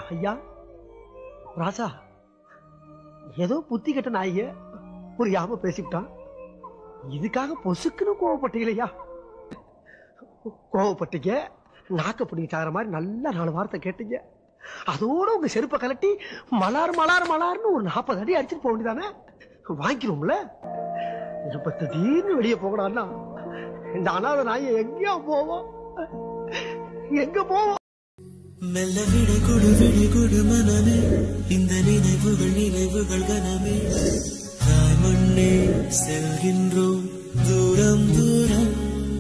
ஐயா ராஜா ஏதோ புத்தி கட்ட நாய்ங்க புரியாம பேசிவிட்டான் இதுக்காக பொசுக்குன்னு கோவப்பட்டீங்களையா கோவப்பட்டீங்க நாக்க பிடிங்க சாகிற மாதிரி நல்ல நாலு வார்த்தை கேட்டீங்க அதோட உங்க செருப்பை கலட்டி மலார் மலார் மலார்னு ஒரு நாற்பது அடி அடிச்சுட்டு போக வேண்டியதானே வாங்கிக்கிறோம்ல இப்ப திடீர்னு வெளியே போகலாம்னா இந்த அனாத நாயை எங்கேயா போவோம் எங்க போவோம் மெல்ல விட கொடு விடு கொடு மனமே இந்த நினைவுகள் நினைவுகள் கனமே தாய் மண்ணே செல்கின்றோம் தூரம் தூரம்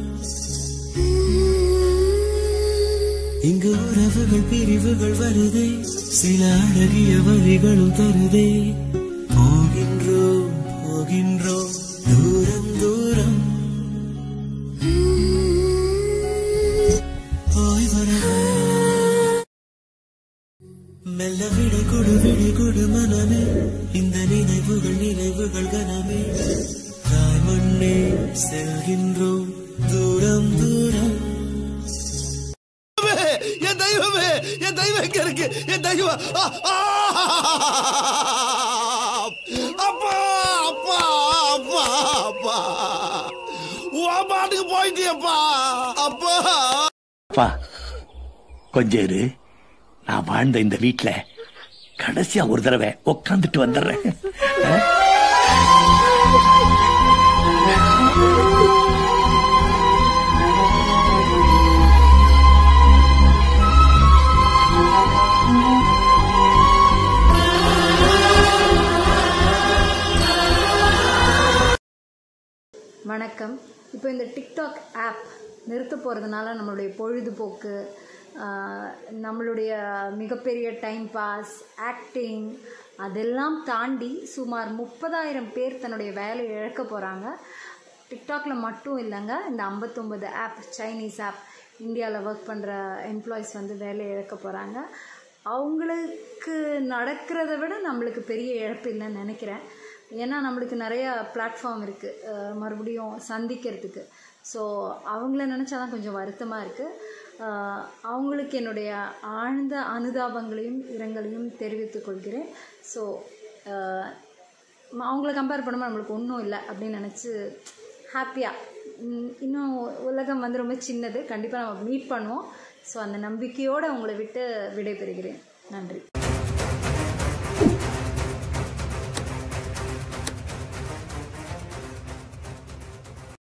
இங்கு உறவுகள் பிரிவுகள் வருதே சில அழகிய வழிகளும் தருதே போகின்றோம் போகின்றோம் தூரம் தூரம் போய் வரவா மெல்ல விட கொடு விடு கொடு மனமே இந்த நினைவுகள் நினைவுகள் கனமே தாய் மண்ணே செல்கின்றோம் தூரம் தூரம் என் தெய்வமே என் தெய்வம் எங்க இருக்கு என் தெய்வம் ஆ, ஆ! அப்பா அப்பா அப்பா அப்பா உன் பாட்டுக்கு போயிட்டியப்பா அப்பா அப்பா கொஞ்சம் இரு நான் வாழ்ந்த இந்த வீட்ல கடைசியா ஒரு தடவை உட்காந்துட்டு வந்துடுறேன் வணக்கம் இப்போ இந்த டிக்டாக் ஆப் நிறுத்த போகிறதுனால நம்மளுடைய பொழுதுபோக்கு ஆஹ், நம்மளுடைய மிகப்பெரிய டைம் பாஸ் ஆக்டிங் அதெல்லாம் தாண்டி சுமார் முப்பதாயிரம் பேர் தன்னுடைய வேலையை இழக்க போகிறாங்க டிக்டாக்ல மட்டும் இல்லைங்க இந்த ஐம்பத்தொம்பது ஆப் சைனீஸ் ஆப் இந்தியாவில் ஒர்க் பண்ணுற எம்ப்ளாயிஸ் வந்து வேலையை இழக்க போகிறாங்க அவங்களுக்கு நடக்கிறத விட நம்மளுக்கு பெரிய இழப்பு இல்லைன்னு நினைக்கிறேன் ஏன்னா நம்மளுக்கு நிறைய பிளாட்ஃபார்ம் இருக்குது மறுபடியும் சந்திக்கிறதுக்கு ஸோ அவங்கள நினச்சா தான் கொஞ்சம் வருத்தமாக இருக்குது அவங்களுக்கு என்னுடைய ஆழ்ந்த அனுதாபங்களையும் இரங்கலையும் தெரிவித்துக் கொள்கிறேன் ஸோ அவங்கள கம்பேர் பண்ணும்போது நம்மளுக்கு ஒன்றும் இல்லை அப்படின்னு நினச்சி ஹாப்பியாக இன்னும் உலகம் வந்து ரொம்ப சின்னது கண்டிப்பாக நம்ம மீட் பண்ணுவோம் ஸோ அந்த நம்பிக்கையோடு அவங்கள விட்டு விடைபெறுகிறேன் நன்றி